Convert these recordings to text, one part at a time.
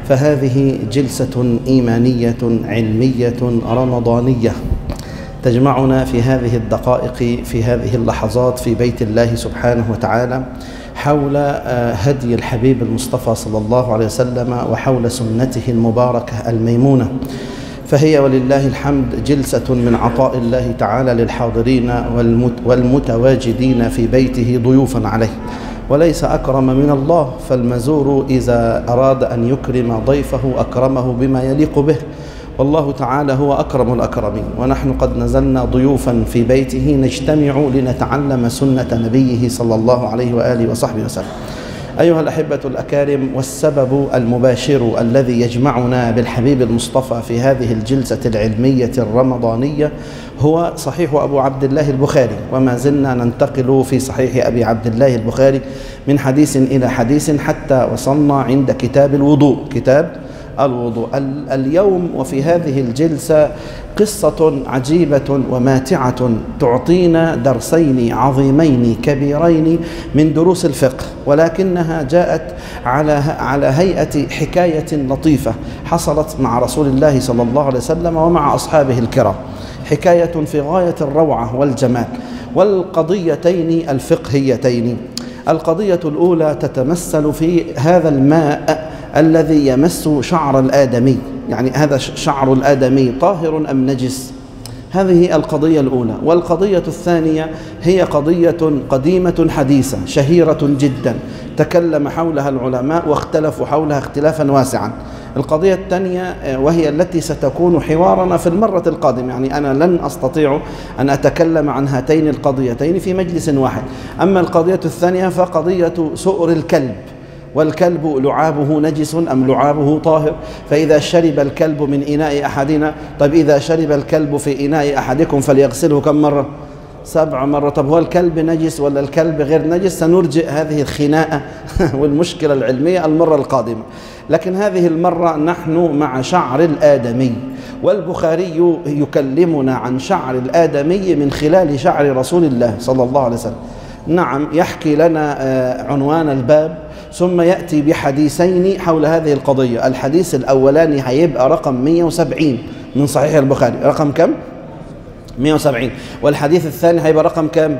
فهذه جلسة إيمانية علمية رمضانية تجمعنا في هذه الدقائق في هذه اللحظات في بيت الله سبحانه وتعالى حول هدي الحبيب المصطفى صلى الله عليه وسلم وحول سنته المباركة الميمونة فهي ولله الحمد جلسة من عطاء الله تعالى للحاضرين والمتواجدين في بيته ضيوفا عليه وليس أكرم من الله فالمزور إذا أراد أن يكرم ضيفه أكرمه بما يليق به والله تعالى هو أكرم الأكرمين ونحن قد نزلنا ضيوفا في بيته نجتمع لنتعلم سنة نبيه صلى الله عليه وآله وصحبه وسلم أيها الأحبة الأكارم والسبب المباشر الذي يجمعنا بالحبيب المصطفى في هذه الجلسة العلمية الرمضانية هو صحيح أبو عبد الله البخاري وما زلنا ننتقل في صحيح أبي عبد الله البخاري من حديث إلى حديث حتى وصلنا عند كتاب الوضوء كتاب الوضوء اليوم وفي هذه الجلسة قصة عجيبة وماتعة تعطينا درسين عظيمين كبيرين من دروس الفقه ولكنها جاءت على على هيئة حكاية لطيفة حصلت مع رسول الله صلى الله عليه وسلم ومع أصحابه الكرام حكاية في غاية الروعة والجمال والقضيتين الفقهيتين القضية الأولى تتمثل في هذا الماء الذي يمس شعر الآدمي يعني هذا شعر الآدمي طاهر أم نجس هذه القضية الأولى والقضية الثانية هي قضية قديمة حديثة شهيرة جدا تكلم حولها العلماء واختلفوا حولها اختلافا واسعا القضية الثانية وهي التي ستكون حوارنا في المرة القادمة يعني أنا لن أستطيع أن أتكلم عن هاتين القضيتين في مجلس واحد أما القضية الثانية فقضية سؤر الكلب والكلب لعابه نجس أم لعابه طاهر فإذا شرب الكلب من إناء أحدنا طيب إذا شرب الكلب في إناء أحدكم فليغسله كم مرة سبع مرات طب هو الكلب نجس ولا الكلب غير نجس سنرجئ هذه الخناقة والمشكلة العلمية المرة القادمة لكن هذه المرة نحن مع شعر الآدمي والبخاري يكلمنا عن شعر الآدمي من خلال شعر رسول الله صلى الله عليه وسلم نعم يحكي لنا عنوان الباب ثم يأتي بحديثين حول هذه القضية الحديث الأولاني هيبقى رقم 170 من صحيح البخاري رقم كم؟ 170 والحديث الثاني هيبقى رقم كم؟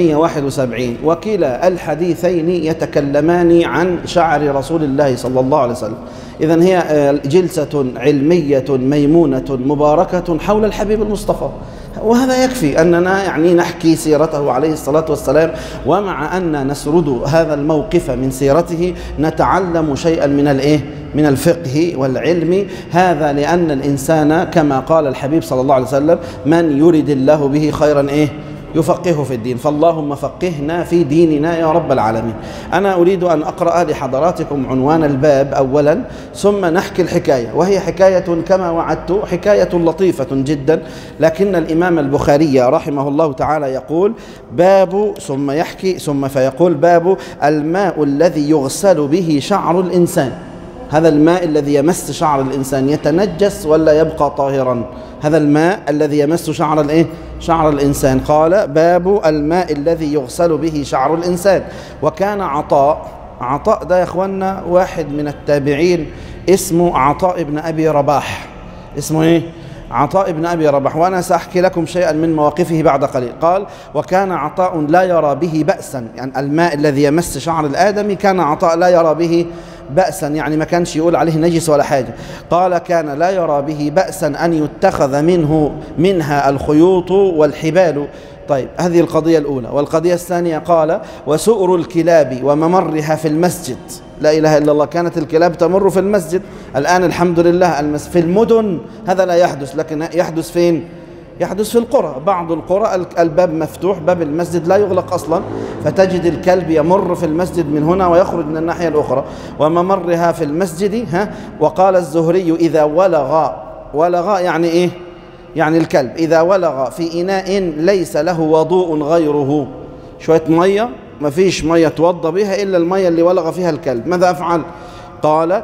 171 وكلا الحديثين يتكلمان عن شعر رسول الله صلى الله عليه وسلم إذا هي جلسة علمية ميمونة مباركة حول الحبيب المصطفى وهذا يكفي أننا يعني نحكي سيرته عليه الصلاة والسلام ومع أن نسرد هذا الموقف من سيرته نتعلم شيئا من الإيه؟ من الفقه والعلم هذا لأن الإنسان كما قال الحبيب صلى الله عليه وسلم من يرد الله به خيرا إيه؟ يفقهه في الدين فاللهم فقهنا في ديننا يا رب العالمين أنا أريد أن أقرأ لحضراتكم عنوان الباب أولا ثم نحكي الحكاية وهي حكاية كما وعدت حكاية لطيفة جدا لكن الإمام البخاري رحمه الله تعالى يقول باب ثم يحكي ثم فيقول باب الماء الذي يغسل به شعر الإنسان هذا الماء الذي يمس شعر الإنسان يتنجس ولا يبقى طاهرا هذا الماء الذي يمس شعر الايه شعر الإنسان قال باب الماء الذي يغسل به شعر الإنسان وكان عطاء عطاء ده يا اخوانا واحد من التابعين اسمه عطاء بن أبي رباح اسمه ايه عطاء بن أبي رباح وأنا سأحكي لكم شيئا من مواقفه بعد قليل قال وكان عطاء لا يرى به بأسا يعني الماء الذي يمس شعر الآدمي كان عطاء لا يرى به بأسا يعني ما كانش يقول عليه نجس ولا حاجة قال كان لا يرى به بأسا أن يتخذ منه منها الخيوط والحبال طيب هذه القضية الأولى والقضية الثانية قال وسؤر الكلاب وممرها في المسجد لا إله إلا الله كانت الكلاب تمر في المسجد الآن الحمد لله المس في المدن هذا لا يحدث لكن يحدث فين يحدث في القرى بعض القرى الباب مفتوح باب المسجد لا يغلق أصلا فتجد الكلب يمر في المسجد من هنا ويخرج من الناحية الأخرى وممرها في المسجد ها وقال الزهري إذا ولغ ولغ يعني إيه يعني الكلب إذا ولغ في إناء ليس له وضوء غيره شوية مية ما فيش مية توضى بها إلا المية اللي ولغ فيها الكلب ماذا أفعل قال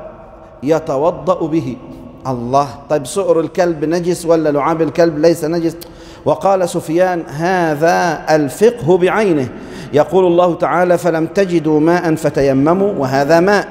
يتوضأ به الله طيب سؤر الكلب نجس ولا لعاب الكلب ليس نجس وقال سفيان هذا الفقه بعينه يقول الله تعالى فلم تجدوا ماء فتيمموا وهذا ماء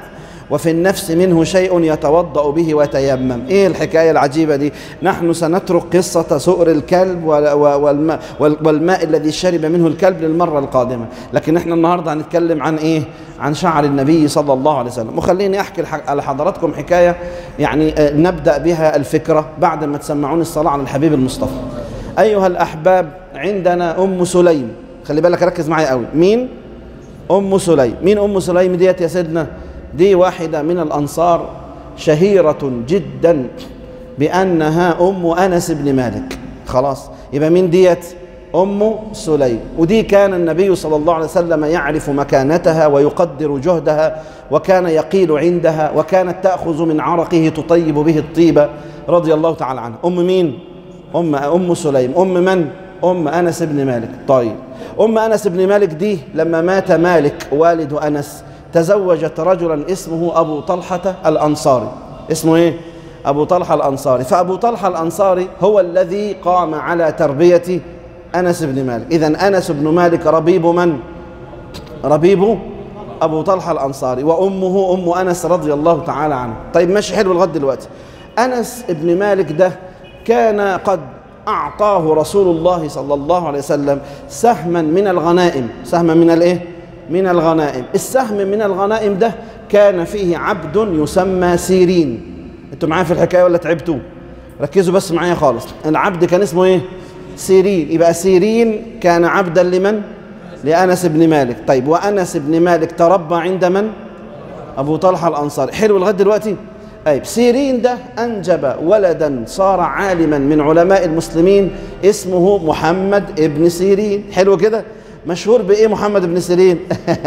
وفي النفس منه شيء يتوضأ به ويتيمم إيه الحكاية العجيبة دي نحن سنترك قصة سؤر الكلب والماء, والماء الذي شرب منه الكلب للمرة القادمة لكن احنا النهاردة هنتكلم عن إيه عن شعر النبي صلى الله عليه وسلم وخليني أحكي على حضراتكم حكاية يعني نبدأ بها الفكرة بعد ما تسمعون الصلاة على الحبيب المصطفى أيها الأحباب عندنا أم سليم خلي بالك ركز معايا قوي مين أم سليم مين أم سليم ديت يا سيدنا دي واحدة من الأنصار شهيرة جدا بأنها أم أنس بن مالك خلاص يبقى مين ديت أم سليم ودي كان النبي صلى الله عليه وسلم يعرف مكانتها ويقدر جهدها وكان يقيل عندها وكانت تأخذ من عرقه تطيب به الطيبة رضي الله تعالى عنها أم مين؟ أم أم سليم أم من؟ أم أنس بن مالك طيب أم أنس بن مالك دي لما مات مالك والد أنس تزوجت رجلا اسمه أبو طلحة الأنصاري اسمه إيه؟ أبو طلحة الأنصاري فأبو طلحة الأنصاري هو الذي قام على تربية أنس بن مالك إذا أنس بن مالك ربيب من؟ ربيب أبو طلحة الأنصاري وأمه أم أنس رضي الله تعالى عنه طيب ماشي حلو لغاية دلوقتي أنس بن مالك ده كان قد أعطاه رسول الله صلى الله عليه وسلم سهما من الغنائم سهما من الإيه؟ من الغنائم السهم من الغنائم ده كان فيه عبد يسمى سيرين انتوا معايا في الحكاية ولا تعبتوا ركزوا بس معايا خالص العبد كان اسمه ايه سيرين يبقى سيرين كان عبدا لمن لأنس بن مالك طيب وأنس بن مالك تربى عند من أبو طلحة الأنصاري حلو لغاية دلوقتي طيب سيرين ده أنجب ولدا صار عالما من علماء المسلمين اسمه محمد ابن سيرين حلو كده مشهور بإيه محمد بن سيرين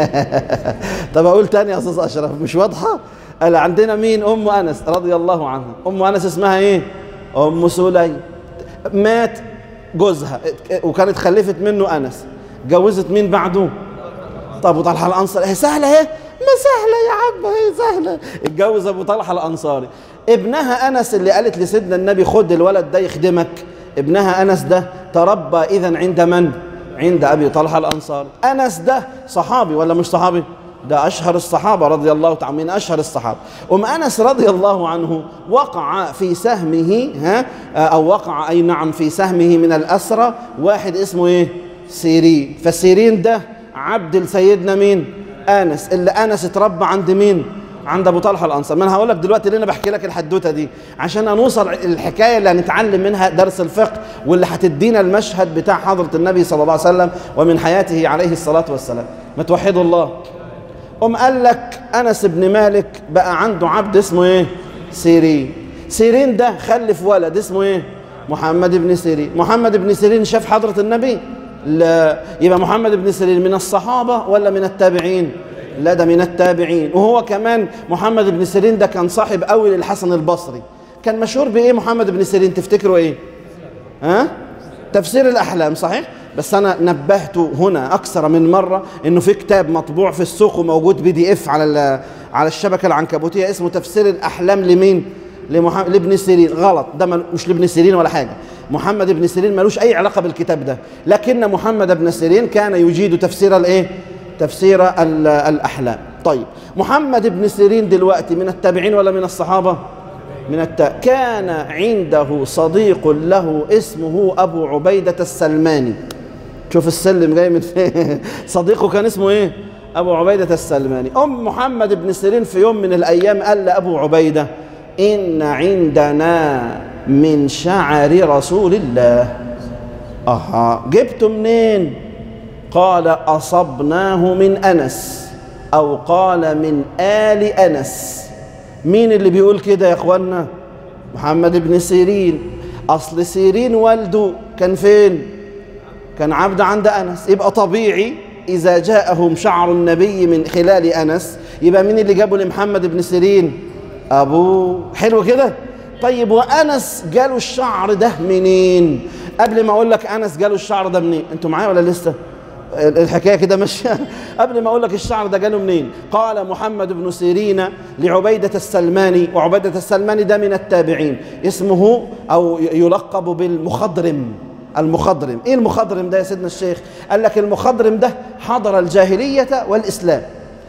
طب أقول تاني يا أستاذ أشرف مش واضحة قال عندنا مين أم أنس رضي الله عنها أم أنس اسمها إيه أم سليم مات جوزها وكانت خلفت منه أنس جوزت مين بعده طب وطلحة الأنصار هي سهلة اهي ما سهلة يا عم هي سهلة اتجوز أبو طلحة الأنصاري ابنها أنس اللي قالت لسيدنا النبي خد الولد ده يخدمك ابنها أنس ده تربى إذا عند من؟ عند أبي طلحة الأنصاري أنس ده صحابي ولا مش صحابي؟ ده أشهر الصحابة رضي الله تعالى من أشهر الصحابة أم أنس رضي الله عنه وقع في سهمه ها أو وقع أي نعم في سهمه من الأسرة واحد اسمه إيه سيرين فالسيرين ده عبد لسيدنا مين أنس اللي أنس اتربى عند مين عند ابو طلحه الانصاري ما انا هقول لك دلوقتي ليه انا بحكي لك الحدوته دي عشان نوصل الحكايه اللي هنتعلم منها درس الفقه واللي هتدينا المشهد بتاع حضره النبي صلى الله عليه وسلم ومن حياته عليه الصلاه والسلام ما توحدوا الله قم قال لك انس بن مالك بقى عنده عبد اسمه ايه سيرين سيرين ده خلف ولد اسمه ايه محمد بن سيرين محمد بن سيرين شاف حضره النبي لا يبقى محمد بن سيرين من الصحابه ولا من التابعين لا ده من التابعين وهو كمان محمد بن سيرين ده كان صاحب قوي للحسن البصري كان مشهور بايه محمد بن سيرين تفتكروا ايه ها تفسير الاحلام صحيح بس انا نبهت هنا اكثر من مره انه في كتاب مطبوع في السوق وموجود بي دي اف على على الشبكه العنكبوتيه اسمه تفسير الاحلام لمين لمحمد لابن سيرين غلط ده مش لابن سيرين ولا حاجه محمد بن سيرين ملوش اي علاقه بالكتاب ده لكن محمد بن سيرين كان يجيد تفسير الايه تفسير الاحلام طيب محمد بن سيرين دلوقتي من التابعين ولا من الصحابه من التا كان عنده صديق له اسمه ابو عبيده السلماني شوف السلم جاي من فين صديقه كان اسمه ايه ابو عبيده السلماني ام محمد بن سيرين في يوم من الايام قال لابو عبيده ان عندنا من شعر رسول الله اها جبته منين قال اصبناه من انس او قال من ال انس مين اللي بيقول كده يا اخوانا محمد بن سيرين اصل سيرين والده كان فين كان عبد عند انس يبقى طبيعي اذا جاءهم شعر النبي من خلال انس يبقى مين اللي جابه لمحمد بن سيرين ابوه حلو كده طيب وانس جاله الشعر ده منين قبل ما اقول لك انس جاله الشعر ده منين انتوا معايا ولا لسه الحكايه كده ماشيه قبل ما اقول لك الشعر ده جاله منين قال محمد بن سيرين لعبيده السلماني وعبيده السلماني ده من التابعين اسمه او يلقب بالمخضرم المخضرم ايه المخضرم ده يا سيدنا الشيخ قال لك المخضرم ده حضر الجاهليه والاسلام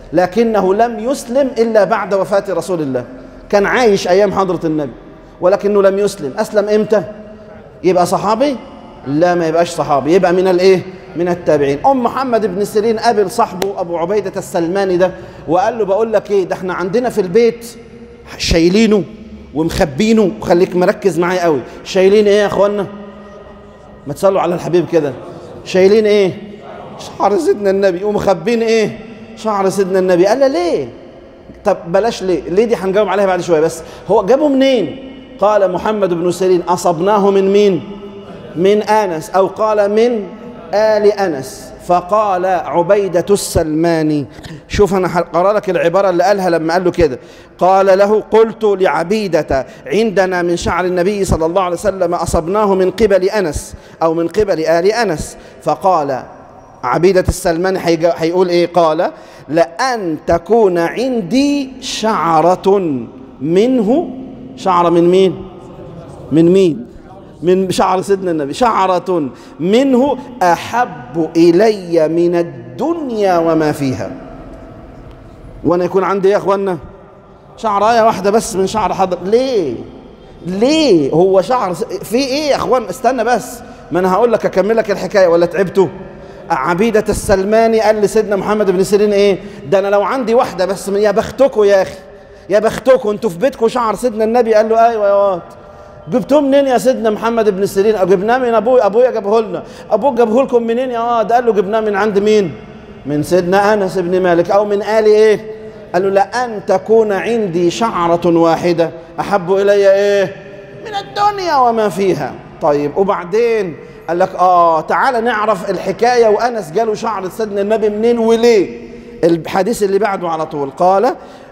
لكنه لم يسلم إلا بعد وفاة رسول الله كان عايش أيام حضرة النبي ولكنه لم يسلم أسلم إمتى يبقى صحابي لا ما يبقاش صحابي يبقى من الايه من التابعين ام محمد بن سيرين قابل صاحبه ابو عبيده السلماني ده وقال له بقول لك ايه ده احنا عندنا في البيت شايلينه ومخبينه وخليك مركز معايا قوي شايلين ايه يا اخوانا ما تصلوا على الحبيب كده شايلين ايه شعر سيدنا النبي ومخبين ايه شعر سيدنا النبي قال له ليه طب بلاش ليه ليه دي هنجاوب عليها بعد شويه بس هو جابه منين قال محمد بن سيرين اصبناه من مين من انس او قال من ال انس فقال عبيدة السلماني شوف أنا هقرأ لك العبارة اللي قالها لما قال له كده قال له قلت لعبيدة عندنا من شعر النبي صلى الله عليه وسلم أصبناه من قبل أنس أو من قبل آل أنس فقال عبيدة السلماني هيقول إيه قال لأن تكون عندي شعرة منه شعرة من مين من مين من شعر سيدنا النبي شعرة منه أحب إلي من الدنيا وما فيها وأنا يكون عندي يا أخوانا شعراية واحدة بس من شعر حضر ليه ليه هو شعر في إيه يا أخوان استنى بس ما أنا هقول لك أكمل لك الحكاية ولا تعبتوا عبيدة السلماني قال لسيدنا محمد بن سيرين إيه ده أنا لو عندي واحدة بس من يا بختكوا يا أخي يا بختكوا أنتوا في بيتكم شعر سيدنا النبي قال له أيوة يا واد جبتوه منين يا سيدنا محمد بن سيرين او جبناه من ابوي ابويا جابه لنا ابوك جابه لكم منين يا واد قال له جبناه من عند مين من سيدنا انس بن مالك او من ال ايه قال له لان تكون عندي شعره واحده احب الي ايه من الدنيا وما فيها طيب وبعدين قال لك اه تعالى نعرف الحكايه وانس جاله شعر سيدنا النبي منين وليه الحديث اللي بعده على طول قال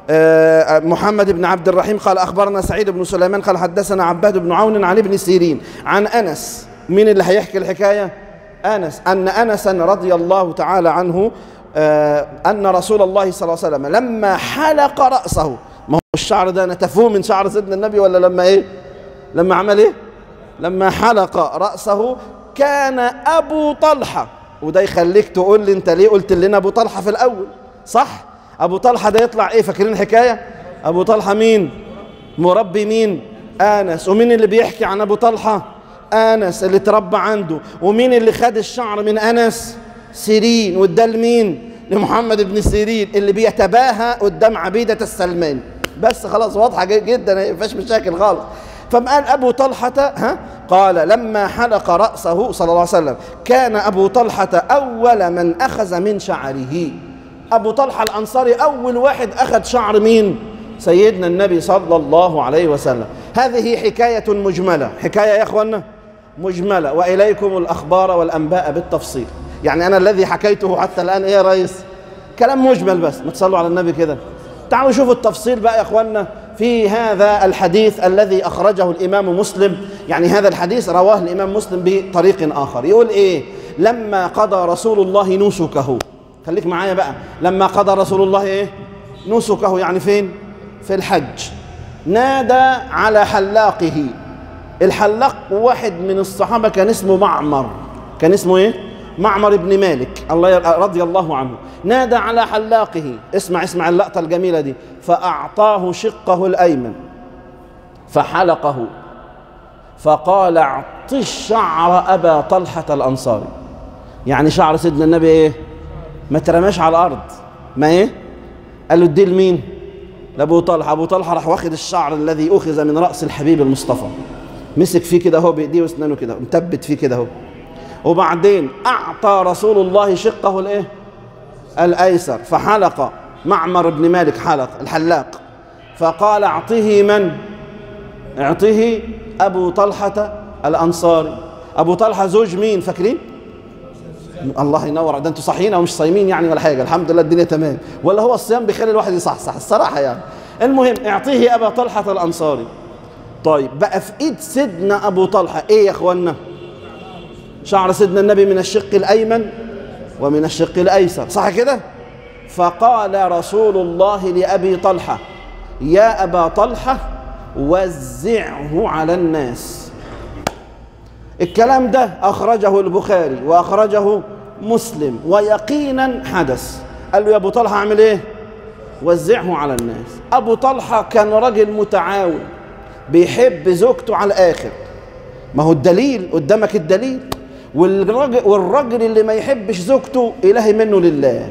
محمد بن عبد الرحيم قال أخبرنا سعيد بن سليمان قال حدثنا عباد بن عون عن ابن سيرين عن أنس مين اللي هيحكي الحكاية أنس أن أنسا رضي الله تعالى عنه أن رسول الله صلى الله عليه وسلم لما حلق رأسه ما هو الشعر ده نتفوه من شعر سيدنا النبي ولا لما إيه لما عمل إيه لما حلق رأسه كان أبو طلحة وده يخليك تقول لي أنت ليه قلت لنا أبو طلحة في الأول صح ابو طلحه ده يطلع ايه فاكرين الحكايه ابو طلحه مين مربي مين انس ومين اللي بيحكي عن ابو طلحه انس اللي تربى عنده ومين اللي خد الشعر من انس سيرين واداه لمين لمحمد بن سيرين اللي بيتباهى قدام عبيده السلمان بس خلاص واضحه جدا ما فيهاش مشاكل خالص فقال ابو طلحه ها قال لما حلق راسه صلى الله عليه وسلم كان ابو طلحه اول من اخذ من شعره أبو طلحة الأنصاري أول واحد أخذ شعر مين؟ سيدنا النبي صلى الله عليه وسلم هذه حكاية مجملة حكاية يا أخوانا مجملة وإليكم الأخبار والأنباء بالتفصيل يعني أنا الذي حكيته حتى الآن إيه يا ريس كلام مجمل بس ما تصلوا على النبي كده تعالوا شوفوا التفصيل بقى يا أخوانا في هذا الحديث الذي أخرجه الإمام مسلم يعني هذا الحديث رواه الإمام مسلم بطريق آخر يقول إيه لما قضى رسول الله نسكه خليك معايا بقى لما قضى رسول الله ايه نسكه يعني فين في الحج نادى على حلاقه الحلاق واحد من الصحابة كان اسمه معمر كان اسمه ايه معمر بن مالك الله رضي الله عنه نادى على حلاقه اسمع اسمع اللقطة الجميلة دي فأعطاه شقه الأيمن فحلقه فقال اعط الشعر أبا طلحة الأنصاري يعني شعر سيدنا النبي ايه ما ترماش على الارض ما ايه قال له اديه لمين لابو طلحه ابو طلحه راح واخد الشعر الذي اخذ من راس الحبيب المصطفى مسك فيه كده اهو بايديه واسنانه كده مثبت فيه كده اهو وبعدين اعطى رسول الله شقه الايه الايسر فحلق معمر بن مالك حلق الحلاق فقال اعطه من اعطه ابو طلحه الانصاري ابو طلحه زوج مين فاكرين الله ينور ده انتوا صاحيين او مش صايمين يعني ولا حاجه الحمد لله الدنيا تمام ولا هو الصيام بيخلي الواحد يصحصح الصراحه يعني المهم اعطيه ابا طلحه الانصاري طيب بقى في ايد سيدنا ابو طلحه ايه يا اخوانا شعر سيدنا النبي من الشق الايمن ومن الشق الايسر صح كده فقال رسول الله لابي طلحه يا ابا طلحه وزعه على الناس الكلام ده أخرجه البخاري وأخرجه مسلم ويقينا حدث قال له يا أبو طلحة أعمل إيه وزعه على الناس ابو طلحه كان راجل متعاون بيحب زوجته على الاخر ما هو الدليل قدامك الدليل والراجل, والراجل اللي ما يحبش زوجته الهي منه لله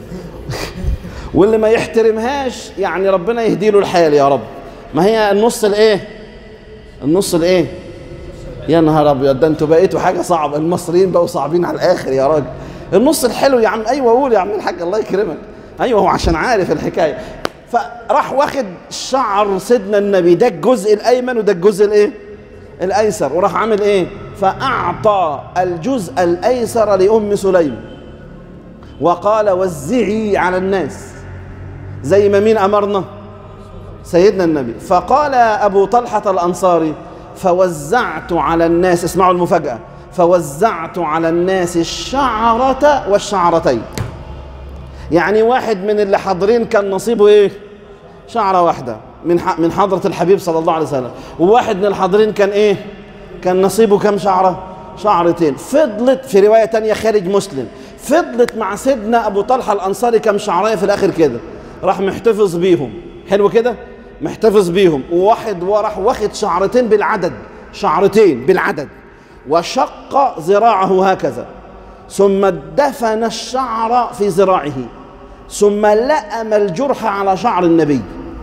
واللي ما يحترمهاش يعني ربنا يهدي له الحال يا رب ما هي النص الايه النص الايه يا نهار ابيض ده انتوا بقيتوا حاجه صعبه المصريين بقوا صعبين على الاخر يا راجل النص الحلو يا عم ايوه قول يا عم الحاج الله يكرمك ايوه هو عشان عارف الحكايه فراح واخد شعر سيدنا النبي ده الجزء الايمن وده الجزء الايه الايسر وراح عامل ايه فاعطى الجزء الايسر لام سليم وقال وزعي على الناس زي ما مين امرنا سيدنا النبي فقال ابو طلحه الانصاري فوزعت على الناس اسمعوا المفاجاه فوزعت على الناس الشعره والشعرتين يعني واحد من اللي حاضرين كان نصيبه ايه شعره واحده من من حضره الحبيب صلى الله عليه وسلم وواحد من الحاضرين كان ايه كان نصيبه كم شعره شعرتين فضلت في روايه تانية خارج مسلم فضلت مع سيدنا ابو طلحه الانصاري كم شعرايه في الاخر كده راح محتفظ بيهم حلو كده محتفظ بيهم وواحد وراح واخد شعرتين بالعدد شعرتين بالعدد وشق ذراعه هكذا ثم دفن الشعر في ذراعه ثم لأم الجرح على شعر النبي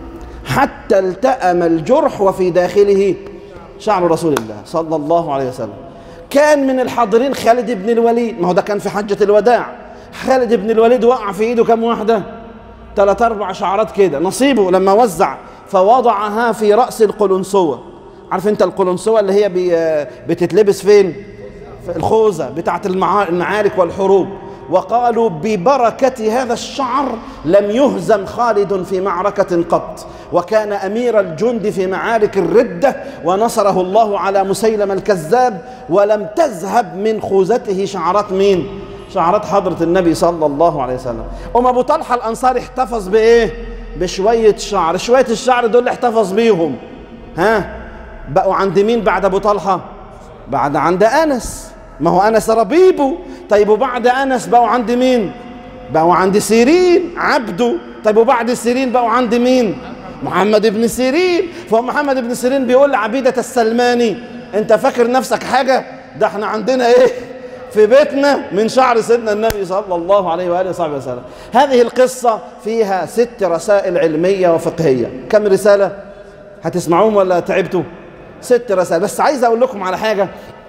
حتى التأم الجرح وفي داخله شعر رسول الله صلى الله عليه وسلم كان من الحاضرين خالد بن الوليد ما هو ده كان في حجة الوداع خالد بن الوليد وقع في ايده كم واحدة ثلاث اربع شعرات كده نصيبه لما وزع فوضعها في رأس القلنسوة عارف انت القلنسوة اللي هي بتتلبس فين في الخوذة بتاعت المعارك والحروب وقالوا ببركة هذا الشعر لم يهزم خالد في معركة قط وكان أمير الجند في معارك الردة ونصره الله على مسيلم الكذاب ولم تذهب من خوذته شعرات مين؟ شعرات حضرة النبي صلى الله عليه وسلم أم أبو طلحة الأنصاري احتفظ بإيه؟ بشوية شعر شوية الشعر دول اللي احتفظ بيهم ها بقوا عند مين بعد أبو طلحة؟ بعد عند أنس ما هو أنس ربيبه طيب وبعد أنس بقوا عند مين؟ بقوا عند سيرين عبده طيب وبعد سيرين بقوا عند مين؟ محمد بن سيرين فهو محمد بن سيرين بيقول لعبيدة السلماني انت فاكر نفسك حاجة ده احنا عندنا ايه في بيتنا من شعر سيدنا النبي صلى الله عليه وآله وصحبه وسلم هذه القصة فيها ست رسائل علمية وفقهية كم رسالة هتسمعوهم ولا تعبتوا ست رسائل بس عايز أقول لكم على حاجة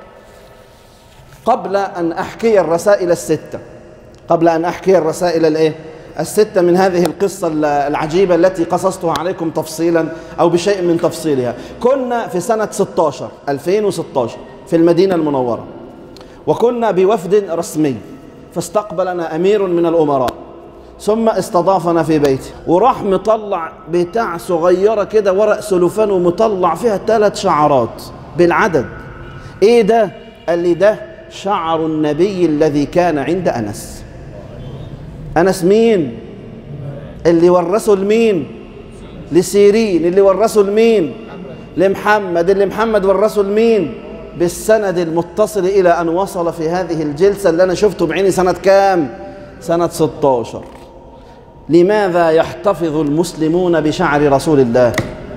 قبل أن أحكي الرسائل الستة قبل أن أحكي الرسائل الإيه الستة من هذه القصة العجيبة التي قصصتها عليكم تفصيلا أو بشيء من تفصيلها كنا في سنة 16 2016 في المدينة المنورة وكنا بوفد رسمي فاستقبلنا أمير من الأمراء ثم استضافنا في بيته وراح مطلع بتاع صغيرة كده ورق سلوفان ومطلع فيها ثلاث شعرات بالعدد ايه ده قال لي ده شعر النبي الذي كان عند أنس أنس مين اللي ورثه لمين لسيرين اللي ورثه لمين لمحمد اللي محمد ورثه لمين بالسند المتصل إلى أن وصل في هذه الجلسة اللي أنا شفته بعيني سنة كام سنة 16 لماذا يحتفظ المسلمون بشعر رسول الله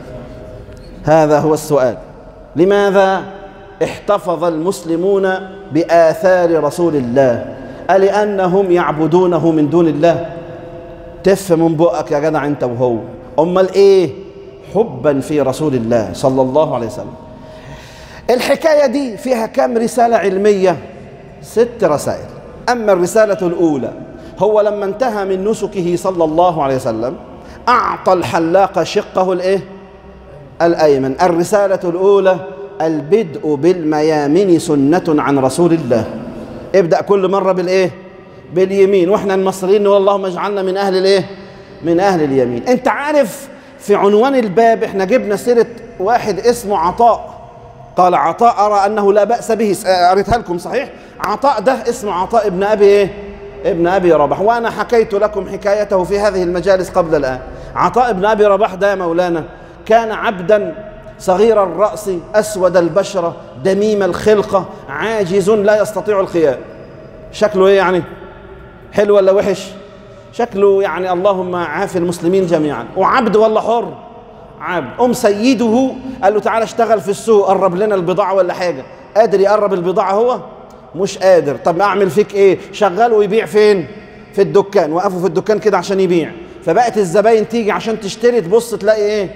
هذا هو السؤال لماذا احتفظ المسلمون بآثار رسول الله ألأنهم يعبدونه من دون الله تف من بقك يا جدع انت وهو امال ايه حبا في رسول الله صلى الله عليه وسلم الحكاية دي فيها كم رسالة علمية ست رسائل أما الرسالة الأولى هو لما انتهى من نسكه صلى الله عليه وسلم أعطى الحلاق شقه الإيه؟ الأيمن الرسالة الأولى البدء بالميامن سنة عن رسول الله ابدأ كل مرة بالإيه؟ باليمين واحنا المصريين نقول اللهم اجعلنا من أهل الإيه؟ من أهل اليمين أنت عارف في عنوان الباب احنا جبنا سيرة واحد اسمه عطاء قال عطاء أرى أنه لا بأس به قريتها لكم صحيح عطاء ده اسمه عطاء ابن أبي إيه ابن أبي رباح وأنا حكيت لكم حكايته في هذه المجالس قبل الآن عطاء ابن أبي رباح ده يا مولانا كان عبدا صغير الرأس أسود البشرة دميم الخلقة عاجز لا يستطيع القيام شكله إيه يعني حلو ولا وحش شكله يعني اللهم عافي المسلمين جميعا وعبد ولا حر عبد أم سيده قال له تعالى اشتغل في السوق قرب لنا البضاعة ولا حاجة قادر يقرب البضاعة هو مش قادر طب أعمل فيك إيه شغال ويبيع فين في الدكان وقفوا في الدكان كده عشان يبيع فبقت الزباين تيجي عشان تشتري تبص تلاقي إيه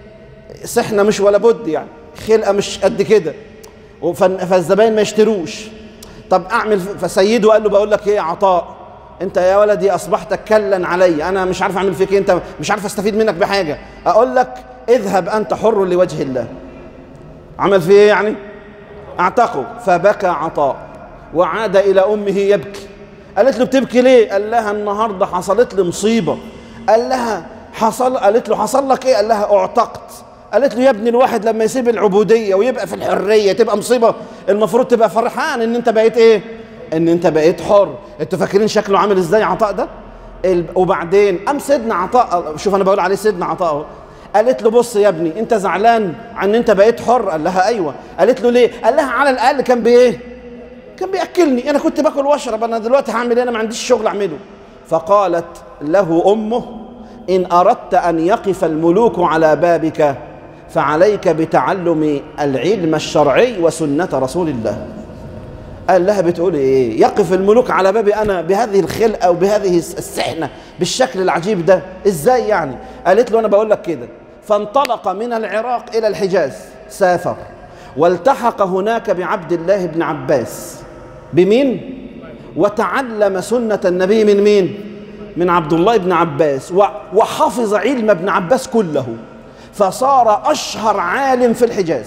سحنة مش ولا بد يعني خلقة مش قد كده فالزباين ما يشتروش طب اعمل فسيده قال له بقول لك ايه عطاء انت يا ولدي اصبحت كلا علي انا مش عارف اعمل فيك ايه انت مش عارف استفيد منك بحاجه اقول لك اذهب انت حر لوجه الله عمل فيه ايه يعني اعتقه فبكى عطاء وعاد الى امه يبكي قالت له بتبكي ليه قال لها النهارده حصلت لي مصيبه قال لها حصل قالت له حصل لك ايه قال لها اعتقت قالت له يا ابني الواحد لما يسيب العبوديه ويبقى في الحريه تبقى مصيبه المفروض تبقى فرحان ان انت بقيت ايه ان انت بقيت حر انتوا فاكرين شكله عامل ازاي عطاء ده وبعدين قام سيدنا عطاء شوف انا بقول عليه سيدنا عطاء اهو قالت له بص يا ابني انت زعلان عن ان انت بقيت حر قال لها ايوه قالت له ليه قال لها على الاقل كان بايه كان بياكلني انا كنت باكل واشرب انا دلوقتي هعمل ايه انا ما عنديش شغل اعمله فقالت له امه ان اردت ان يقف الملوك على بابك فعليك بتعلم العلم الشرعي وسنة رسول الله قال لها بتقول ايه يقف الملوك على بابي انا بهذه الخلقه وبهذه السحنه بالشكل العجيب ده ازاي يعني قالت له انا بقول لك كده فانطلق من العراق الى الحجاز سافر والتحق هناك بعبد الله بن عباس بمين وتعلم سنه النبي من مين من عبد الله بن عباس وحفظ علم ابن عباس كله فصار اشهر عالم في الحجاز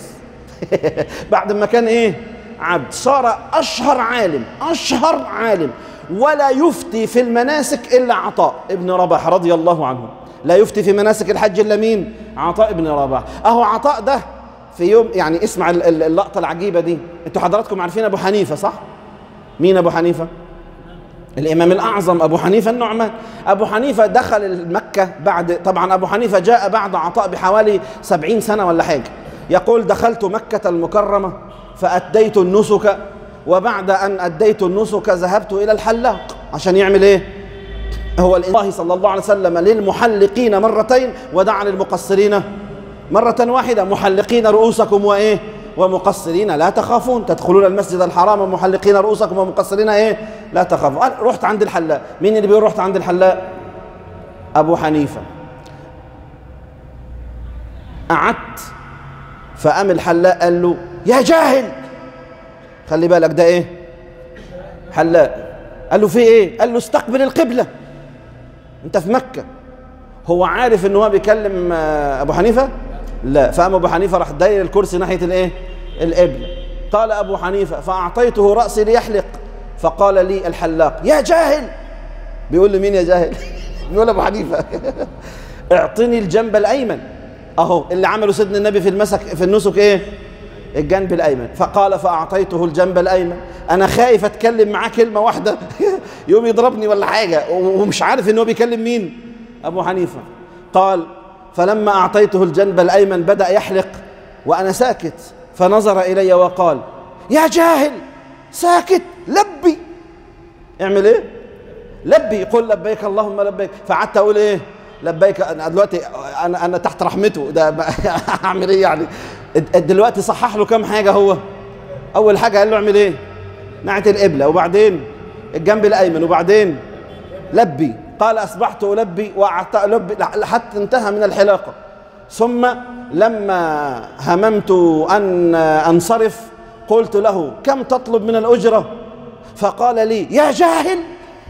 بعد ما كان ايه عبد صار اشهر عالم اشهر عالم ولا يفتي في المناسك الا عطاء ابن رباح رضي الله عنه لا يفتي في مناسك الحج الا مين عطاء ابن رباح اهو عطاء ده في يوم يعني اسمع اللقطه العجيبه دي انتوا حضراتكم عارفين ابو حنيفه صح مين ابو حنيفه الإمام الأعظم أبو حنيفة النعمان أبو حنيفة دخل مكة بعد طبعا أبو حنيفة جاء بعد عطاء بحوالي سبعين سنة ولا حاجة يقول دخلت مكة المكرمة فأديت النسك وبعد أن أديت النسك ذهبت إلى الحلاق عشان يعمل إيه هو الله صلى الله عليه وسلم للمحلقين مرتين ودعا للمقصرين مرة واحدة محلقين رؤوسكم وإيه ومقصرين لا تخافون تدخلون المسجد الحرام محلقين رؤوسكم ومقصرين ايه لا تخافوا رحت عند الحلاق مين اللي بيقول رحت عند الحلاق ابو حنيفه قعدت فقام الحلاق قال له يا جاهل خلي بالك ده ايه حلاق قال له في ايه قال له استقبل القبله انت في مكه هو عارف ان هو بيكلم ابو حنيفه لا فقام ابو حنيفه راح داير الكرسي ناحيه الايه القبله قال ابو حنيفه فاعطيته راسي ليحلق فقال لي الحلاق يا جاهل بيقول لي مين يا جاهل بيقول ابو حنيفه اعطني الجنب الايمن اهو اللي عمله سيدنا النبي في المسك في النسك ايه الجنب الايمن فقال فاعطيته الجنب الايمن انا خايف اتكلم معاه كلمه واحده يوم يضربني ولا حاجه ومش عارف ان هو بيكلم مين ابو حنيفه قال فلما اعطيته الجنب الايمن بدا يحلق وانا ساكت فنظر الي وقال يا جاهل ساكت لبي اعمل ايه لبي قل لبيك اللهم لبيك فقعدت اقول ايه لبيك انا دلوقتي انا انا تحت رحمته ده اعمل ايه يعني دلوقتي صحح له كام حاجه هو اول حاجه قال له اعمل ايه ناحيه القبله وبعدين الجنب الايمن وبعدين لبي قال اصبحت البي وقعدت البي حتى انتهى من الحلاقه ثم لما هممت ان انصرف قلت له كم تطلب من الاجره فقال لي يا جاهل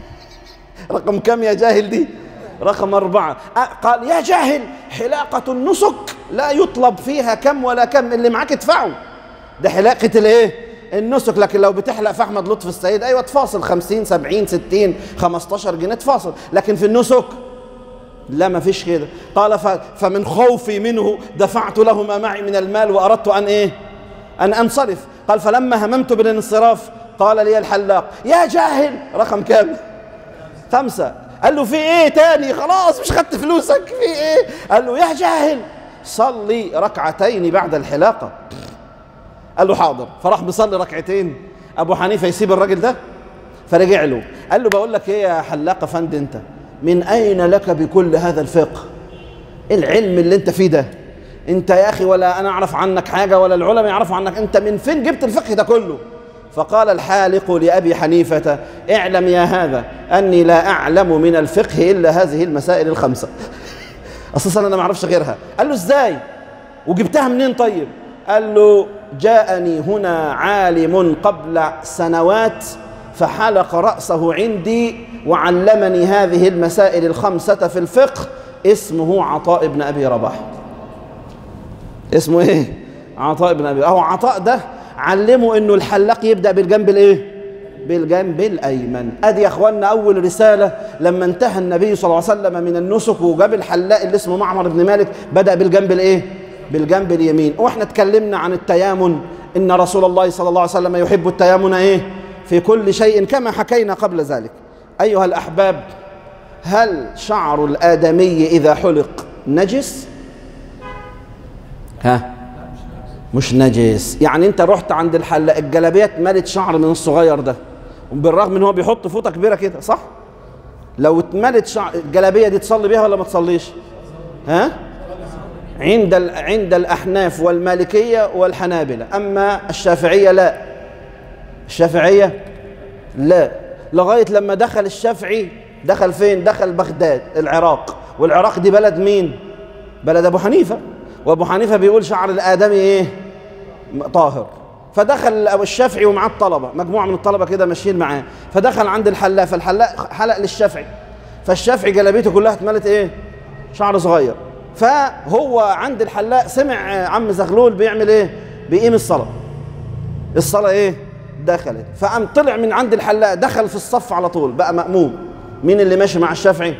رقم كم يا جاهل دي رقم أربعة قال يا جاهل حلاقة النسك لا يطلب فيها كم ولا كم اللي معاك ادفعه ده حلاقة الايه النسك لكن لو بتحلق في احمد لطفي السيد ايوه تفاصل 50 70 60 15 جنيه تفاصل لكن في النسك لا ما فيش كده قال فمن خوفي منه دفعت له ما معي من المال واردت ان ايه ان انصرف قال فلما هممت بالانصراف قال لي الحلاق يا جاهل رقم كام خمسة قال له في ايه تاني خلاص مش خدت فلوسك في ايه قال له يا جاهل صلي ركعتين بعد الحلاقة قال له حاضر فراح بيصلي ركعتين ابو حنيفة يسيب الراجل ده فرجع له قال له بقول لك ايه يا حلاق افندي انت من أين لك بكل هذا الفقه العلم اللي انت فيه ده انت يا أخي ولا أنا أعرف عنك حاجة ولا العلماء يعرفوا عنك انت من فين جبت الفقه ده كله فقال الحالق لأبي حنيفة اعلم يا هذا أني لا أعلم من الفقه إلا هذه المسائل الخمسة أساسا أنا ما أعرفش غيرها قال له إزاي وجبتها منين طيب قال له جاءني هنا عالم قبل سنوات فحلق رأسه عندي وعلمني هذه المسائل الخمسة في الفقه اسمه عطاء بن أبي رباح اسمه ايه عطاء بن أبي أهو عطاء ده علموا انه الحلاق يبدأ بالجنب الايه بالجنب الايمن ادي يا اخوانا اول رساله لما انتهى النبي صلى الله عليه وسلم من النسك وجاب الحلاق اللي اسمه معمر بن مالك بدا بالجنب الايه بالجنب اليمين واحنا اتكلمنا عن التيامن ان رسول الله صلى الله عليه وسلم يحب التيامن ايه في كل شيء كما حكينا قبل ذلك ايها الاحباب هل شعر الادمي اذا حلق نجس ها مش نجس يعني انت رحت عند الحلاق الجلابيه اتملت شعر من الصغير ده بالرغم ان هو بيحط فوطه كبيره كده صح لو اتملت شعر الجلابيه دي تصلي بيها ولا ما تصليش ها عند ال... عند الاحناف والمالكيه والحنابله اما الشافعيه لا الشافعيه لا لغايه لما دخل الشافعي دخل فين دخل بغداد العراق والعراق دي بلد مين بلد ابو حنيفه وابو حنيفه بيقول شعر الادمي ايه طاهر فدخل ابو الشافعي ومعاه الطلبه مجموعه من الطلبه كده ماشيين معاه فدخل عند الحلاق فالحلاق حلق للشافعي فالشافعي جلابيته كلها اتملت ايه شعر صغير فهو عند الحلاق سمع عم زغلول بيعمل ايه بيقيم الصلاه الصلاه ايه دخلت فقام طلع من عند الحلاق دخل في الصف على طول بقى مأموم مين اللي ماشي مع الشافعي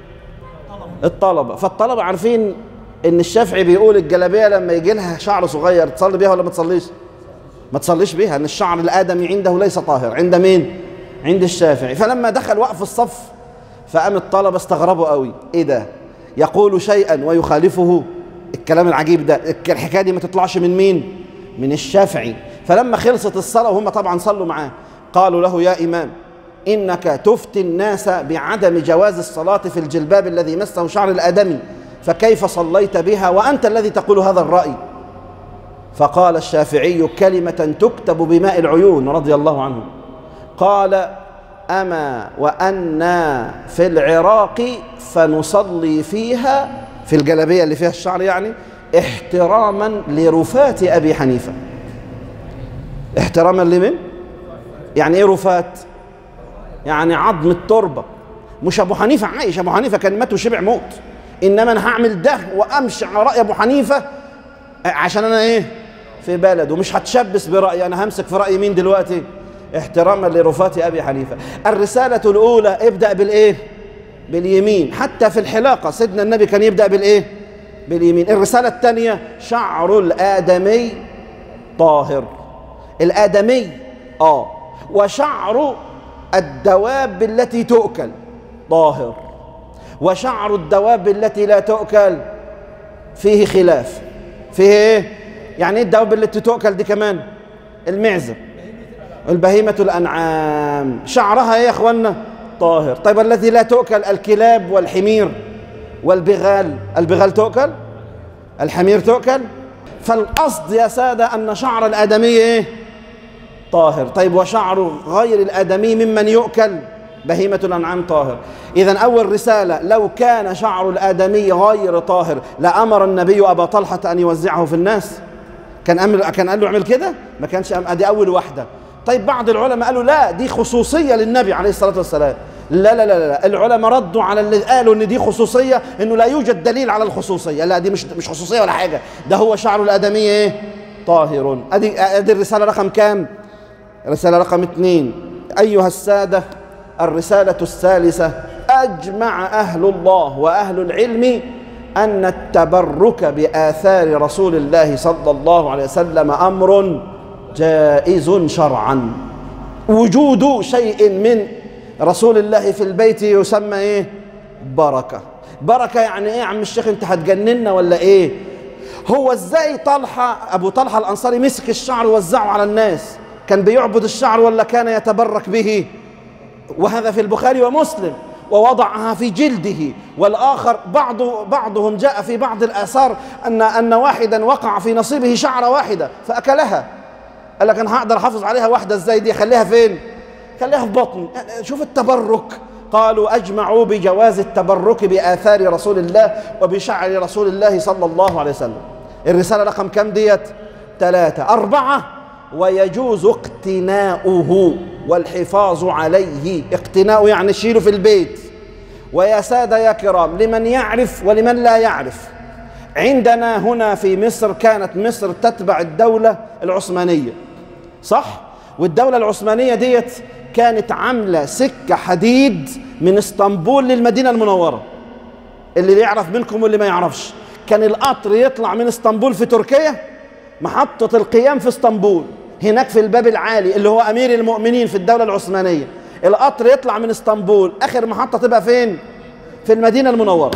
الطلبه فالطلبه عارفين ان الشافعي بيقول الجلابيه لما يجي لها شعر صغير تصلي بيها ولا ما تصليش ما تصليش بيها ان الشعر الادمي عنده ليس طاهر عند مين عند الشافعي فلما دخل وقف الصف فقام الطلبه استغربوا قوي ايه ده يقول شيئا ويخالفه الكلام العجيب ده الحكايه دي ما تطلعش من مين من الشافعي فلما خلصت الصلاه وهم طبعا صلوا معاه قالوا له يا امام انك تفتي الناس بعدم جواز الصلاه في الجلباب الذي مسه شعر الادمي فكيف صليت بها وأنت الذي تقول هذا الرأي فقال الشافعي كلمة تكتب بماء العيون رضي الله عنه قال أما وأنا في العراق فنصلي فيها في الجلبية اللي فيها الشعر يعني احتراما لرفات أبي حنيفة احتراما لمن؟ يعني ايه رفات؟ يعني عظم التربة مش أبو حنيفة عايش أبو حنيفة كان مات وشبع موت انما انا هعمل ده وامشي على راي ابو حنيفه عشان انا ايه في بلد ومش هتشبث برايي انا همسك في راي مين دلوقتي احتراما لرفات ابي حنيفه الرساله الاولى ابدا بالايه باليمين حتى في الحلاقه سيدنا النبي كان يبدا بالايه باليمين الرساله الثانيه شعر الادمي طاهر الادمي اه وشعر الدواب التي تؤكل طاهر وشعر الدواب التي لا تؤكل فيه خلاف فيه ايه يعني ايه الدواب التي تؤكل دي كمان المعزه البهيمه الانعام شعرها ايه يا اخوانا طاهر طيب التي لا تؤكل الكلاب والحمير والبغال البغال تؤكل الحمير تؤكل فالقصد يا ساده ان شعر الادمي ايه طاهر طيب وشعر غير الادمي ممن يؤكل بهيمة الأنعام طاهر إذا أول رسالة لو كان شعر الآدمي غير طاهر لأمر النبي أبا طلحة أن يوزعه في الناس كان أمر كان قال له اعمل كده ما كانش أدي أول واحدة طيب بعض العلماء قالوا لا دي خصوصية للنبي عليه الصلاة والسلام لا لا لا لا العلماء ردوا على اللي قالوا ان دي خصوصيه انه لا يوجد دليل على الخصوصيه لا دي مش مش خصوصيه ولا حاجه ده هو شعر الادمي ايه طاهر ادي ادي الرساله رقم كام رساله رقم اثنين ايها الساده الرسالة الثالثة أجمع أهل الله وأهل العلم أن التبرك بآثار رسول الله صلى الله عليه وسلم أمر جائز شرعا وجود شيء من رسول الله في البيت يسمى إيه بركة بركة يعني إيه يا عم الشيخ أنت هتجننا ولا إيه هو إزاي طلحة أبو طلحة الأنصاري مسك الشعر ووزعه على الناس كان بيعبد الشعر ولا كان يتبرك به وهذا في البخاري ومسلم ووضعها في جلده والآخر بعض بعضهم جاء في بعض الآثار أن أن واحدا وقع في نصيبه شعرة واحدة فأكلها قال لك أنا هقدر أحافظ عليها واحدة إزاي دي خليها فين؟ خليها في بطن شوف التبرك قالوا أجمعوا بجواز التبرك بآثار رسول الله وبشعر رسول الله صلى الله عليه وسلم الرسالة رقم كم ديت؟ ثلاثة أربعة ويجوز اقتناؤه والحفاظ عليه اقتناؤه يعني شيله في البيت ويا سادة يا كرام لمن يعرف ولمن لا يعرف عندنا هنا في مصر كانت مصر تتبع الدولة العثمانية صح؟ والدولة العثمانية ديت كانت عاملة سكة حديد من اسطنبول للمدينة المنورة اللي يعرف منكم واللي ما يعرفش كان القطر يطلع من اسطنبول في تركيا محطة القيام في اسطنبول هناك في الباب العالي اللي هو أمير المؤمنين في الدولة العثمانية القطر يطلع من اسطنبول آخر محطة تبقى فين؟ في المدينة المنورة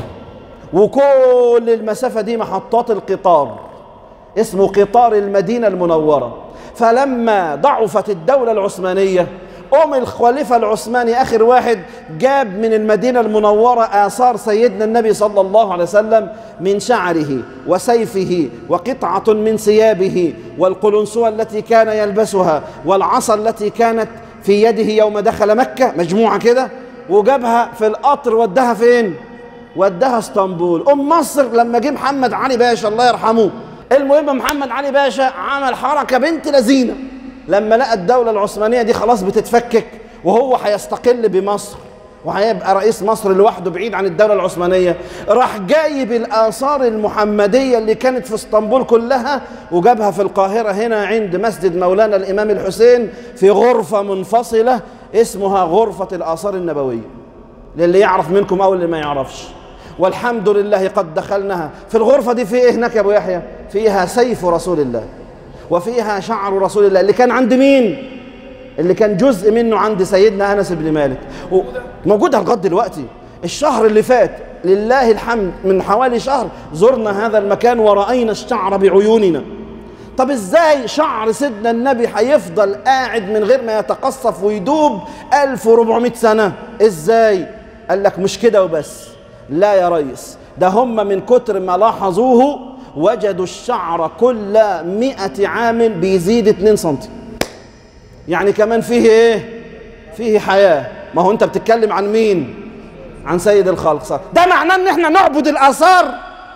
وكل المسافة دي محطات القطار اسمه قطار المدينة المنورة فلما ضعفت الدولة العثمانية قام الخليفة العثماني آخر واحد جاب من المدينة المنورة آثار سيدنا النبي صلى الله عليه وسلم من شعره وسيفه وقطعة من ثيابه والقلنسوة التي كان يلبسها والعصا التي كانت في يده يوم دخل مكة مجموعة كده وجابها في القطر ودها فين؟ ودها اسطنبول أم مصر لما جه محمد علي باشا الله يرحمه المهم محمد علي باشا عمل حركة بنت لذينه لما لقى الدولة العثمانية دي خلاص بتتفكك وهو هيستقل بمصر وهيبقى رئيس مصر لوحده بعيد عن الدولة العثمانية راح جايب الآثار المحمدية اللي كانت في اسطنبول كلها وجابها في القاهرة هنا عند مسجد مولانا الإمام الحسين في غرفة منفصلة اسمها غرفة الآثار النبوية للي يعرف منكم أو اللي ما يعرفش والحمد لله قد دخلناها في الغرفة دي في إيه هناك يا أبو يحيى فيها سيف رسول الله وفيها شعر رسول الله اللي كان عند مين اللي كان جزء منه عند سيدنا انس بن مالك موجوده لغايه دلوقتي الشهر اللي فات لله الحمد من حوالي شهر زرنا هذا المكان ورأينا الشعر بعيوننا طب ازاي شعر سيدنا النبي هيفضل قاعد من غير ما يتقصف ويدوب 1400 سنة ازاي قال لك مش كده وبس لا يا ريس ده هم من كتر ما لاحظوه وجدوا الشعر كل مئة عام بيزيد 2 سنتي يعني كمان فيه ايه فيه حياة ما هو انت بتتكلم عن مين عن سيد الخلق صح ده معناه ان احنا نعبد الاثار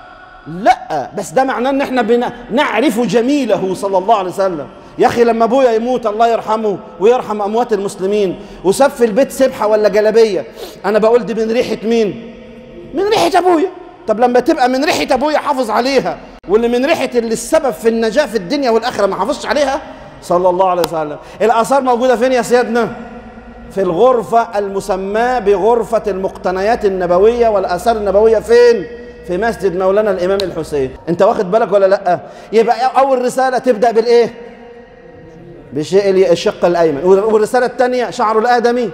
لا بس ده معناه ان احنا بنا نعرف جميله صلى الله عليه وسلم يا اخي لما ابويا يموت الله يرحمه ويرحم اموات المسلمين وساب في البيت سبحه ولا جلبيه انا بقول دي من ريحه مين من ريحه ابويا طب لما تبقى من ريحه ابويا حافظ عليها واللي من ريحه اللي السبب في النجاه في الدنيا والاخره ما حافظش عليها صلى الله عليه وسلم الآثار موجودة فين يا سيادنا في الغرفة المسماة بغرفة المقتنيات النبوية والآثار النبوية فين في مسجد مولانا الإمام الحسين أنت واخد بالك ولا لأ يبقى أول رسالة تبدأ بالإيه بشيء الشق الأيمن والرسالة الثانية شعر الآدمي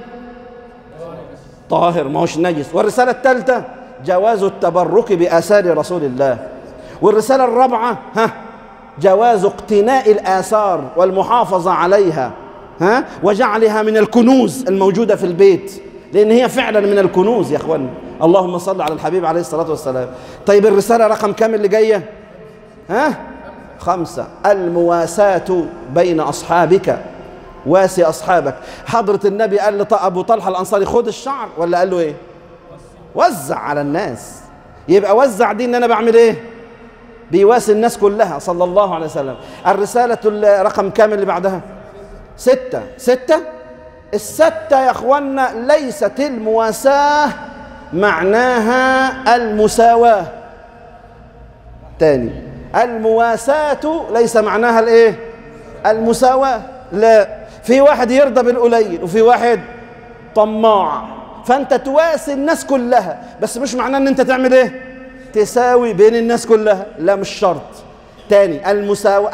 طاهر ما هوش نجس والرسالة الثالثة جواز التبرك بآثار رسول الله والرسالة الرابعة ها جواز اقتناء الآثار والمحافظة عليها ها وجعلها من الكنوز الموجودة في البيت لأن هي فعلا من الكنوز يا أخوان اللهم صل على الحبيب عليه الصلاة والسلام طيب الرسالة رقم كم اللي جاية ها خمسة المواساة بين أصحابك واسي أصحابك حضرة النبي قال لأبو طلحة الأنصاري خد الشعر ولا قال له إيه وزع على الناس يبقى وزع دي إن أنا بعمل إيه بيواسي الناس كلها صلى الله عليه وسلم الرسالة رقم كام اللي بعدها ستة ستة الستة يا أخوانا ليست المواساة معناها المساواة تاني المواساة ليس معناها الايه المساواة لا في واحد يرضى بالقليل وفي واحد طماع فانت تواسي الناس كلها بس مش معناه ان انت تعمل ايه تساوي بين الناس كلها لا مش شرط تاني المساواة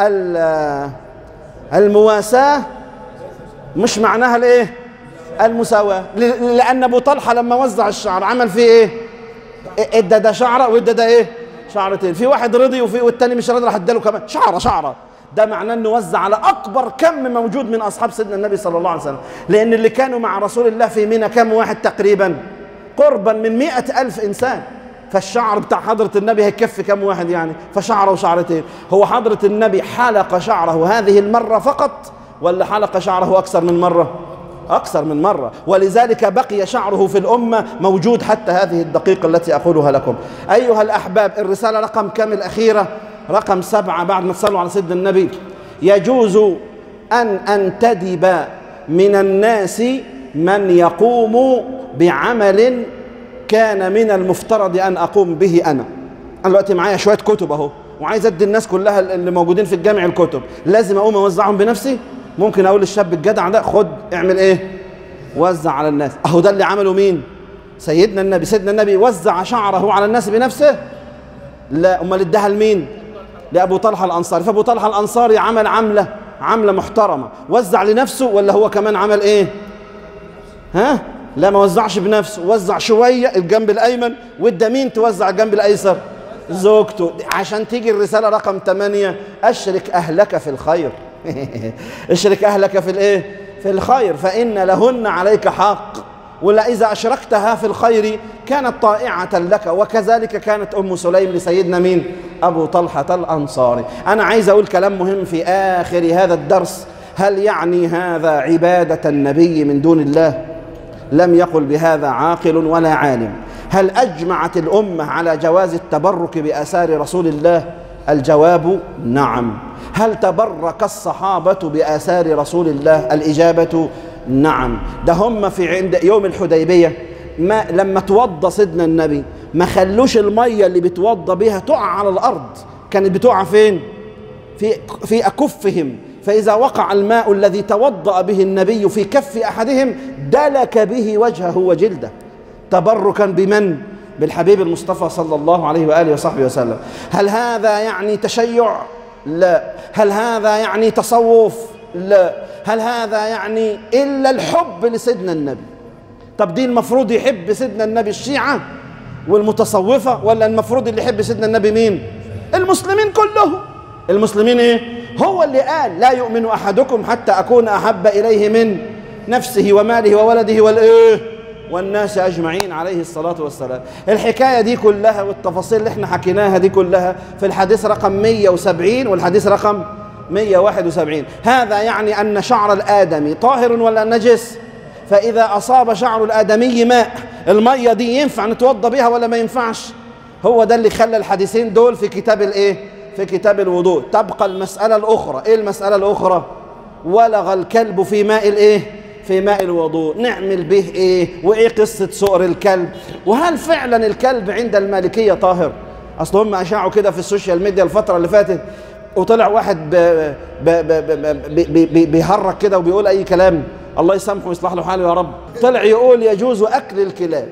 المواساة مش معناها الايه المساواة لأن أبو طلحة لما وزع الشعر عمل فيه ايه ادى ده شعرة وادى ده ايه شعرتين في واحد رضي وفي والتاني مش راضي راح اداله كمان شعرة شعرة ده معناه انه وزع على اكبر كم موجود من اصحاب سيدنا النبي صلى الله عليه وسلم لان اللي كانوا مع رسول الله في منى كم واحد تقريبا قربا من مئة ألف إنسان فالشعر بتاع حضرة النبي هيكفي كم واحد يعني فشعره وشعرتين هو حضرة النبي حلق شعره هذه المرة فقط ولا حلق شعره أكثر من مرة أكثر من مرة ولذلك بقي شعره في الأمة موجود حتى هذه الدقيقة التي أقولها لكم أيها الأحباب الرسالة رقم كم الأخيرة رقم سبعة بعد ما تصلوا على سيدنا النبي يجوز أن أنتدب من الناس من يقوم بعمل كان من المفترض أن أقوم به أنا أنا دلوقتي معايا شوية كتب أهو وعايز أدي الناس كلها اللي موجودين في الجامع الكتب لازم أقوم أوزعهم بنفسي ممكن أقول للشاب الجدع ده خد اعمل إيه وزع على الناس أهو ده اللي عمله مين سيدنا النبي سيدنا النبي وزع شعره على الناس بنفسه لا أمال اداها لمين لأبو طلحة الأنصاري فأبو طلحة الأنصاري عمل عملة عملة محترمة وزع لنفسه ولا هو كمان عمل إيه ها لا ما وزعش بنفسه وزع شوية الجنب الأيمن وادى مين توزع الجنب الأيسر زوجته عشان تيجي الرسالة رقم 8 أشرك أهلك في الخير اشرك أهلك في الإيه في الخير فإن لهن عليك حق ولا إذا أشركتها في الخير كانت طائعة لك وكذلك كانت أم سليم لسيدنا مين أبو طلحة الأنصاري أنا عايز أقول كلام مهم في آخر هذا الدرس هل يعني هذا عبادة النبي من دون الله لم يقل بهذا عاقل ولا عالم هل أجمعت الأمة على جواز التبرك بآثار رسول الله الجواب نعم هل تبرك الصحابة بآثار رسول الله الإجابة نعم ده هم في عند يوم الحديبية ما لما توضى سيدنا النبي ما خلوش المية اللي بتوضى بها تقع على الأرض كانت بتقع فين في في أكفهم فإذا وقع الماء الذي توضأ به النبي في كف أحدهم دلك به وجهه وجلده تبركا بمن؟ بالحبيب المصطفى صلى الله عليه وآله وصحبه وسلم هل هذا يعني تشيع؟ لا هل هذا يعني تصوف؟ لا هل هذا يعني إلا الحب لسيدنا النبي طب دي المفروض يحب سيدنا النبي الشيعة والمتصوفة ولا المفروض اللي يحب سيدنا النبي مين؟ المسلمين كلهم المسلمين ايه؟ هو اللي قال لا يؤمن احدكم حتى اكون احب اليه من نفسه وماله وولده والايه والناس اجمعين عليه الصلاه والسلام الحكايه دي كلها والتفاصيل اللي احنا حكيناها دي كلها في الحديث رقم 170 والحديث رقم 171 هذا يعني ان شعر الادمي طاهر ولا نجس فاذا اصاب شعر الادمي ماء الميه دي ينفع نتوضى بها ولا ما ينفعش هو ده اللي خلى الحديثين دول في كتاب الايه في كتاب الوضوء تبقى المسألة الأخرى إيه المسألة الأخرى ولغ الكلب في ماء الإيه في ماء الوضوء نعمل به إيه وإيه قصة سؤر الكلب وهل فعلا الكلب عند المالكية طاهر أصل هم أشاعوا كده في السوشيال ميديا الفترة اللي فاتت وطلع واحد ب... ب... ب... ب... ب... بيهرج كده وبيقول أي كلام الله يسامحه ويصلح له حاله يا رب طلع يقول يجوز أكل الكلاب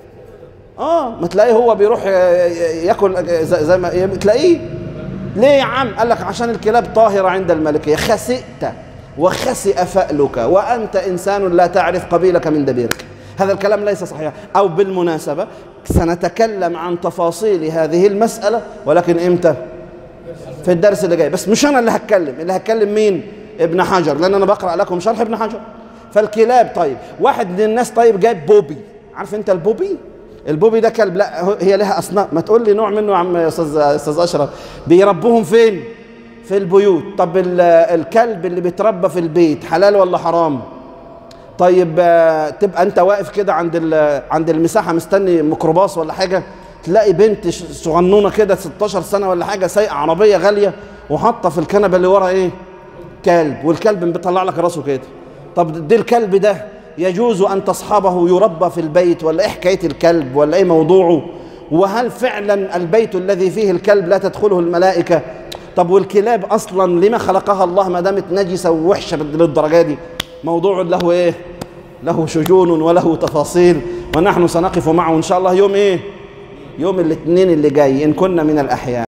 اه ما تلاقيه هو بيروح ياكل زي ما تلاقيه ليه يا عم قال لك عشان الكلاب طاهرة عند الملكية خسئت وخسئ فألك وأنت إنسان لا تعرف قبيلك من دبيرك هذا الكلام ليس صحيح أو بالمناسبة سنتكلم عن تفاصيل هذه المسألة ولكن إمتى في الدرس اللي جاي بس مش أنا اللي هتكلم اللي هتكلم مين ابن حجر لأن أنا بقرأ لكم شرح ابن حجر فالكلاب طيب واحد من الناس طيب جايب بوبي عارف أنت البوبي البوبي ده كلب لا هي لها اصناف ما تقول لي نوع منه يا عم يا استاذ استاذ اشرف بيربوهم فين في البيوت طب الكلب اللي بيتربى في البيت حلال ولا حرام طيب تبقى انت واقف كده عند عند المساحه مستني ميكروباص ولا حاجه تلاقي بنت صغنونه كده 16 سنه ولا حاجه سايقه عربيه غاليه وحاطه في الكنبه اللي ورا ايه كلب والكلب بيطلع لك راسه كده طب دي الكلب ده يجوز أن تصحبه يربى في البيت ولا إيه حكاية الكلب ولا إيه موضوعه وهل فعلا البيت الذي فيه الكلب لا تدخله الملائكة طب والكلاب أصلا لما خلقها الله ما دامت نجسة ووحشة للدرجة دي موضوع له إيه له شجون وله تفاصيل ونحن سنقف معه إن شاء الله يوم إيه يوم الاثنين اللي جاي إن كنا من الأحياء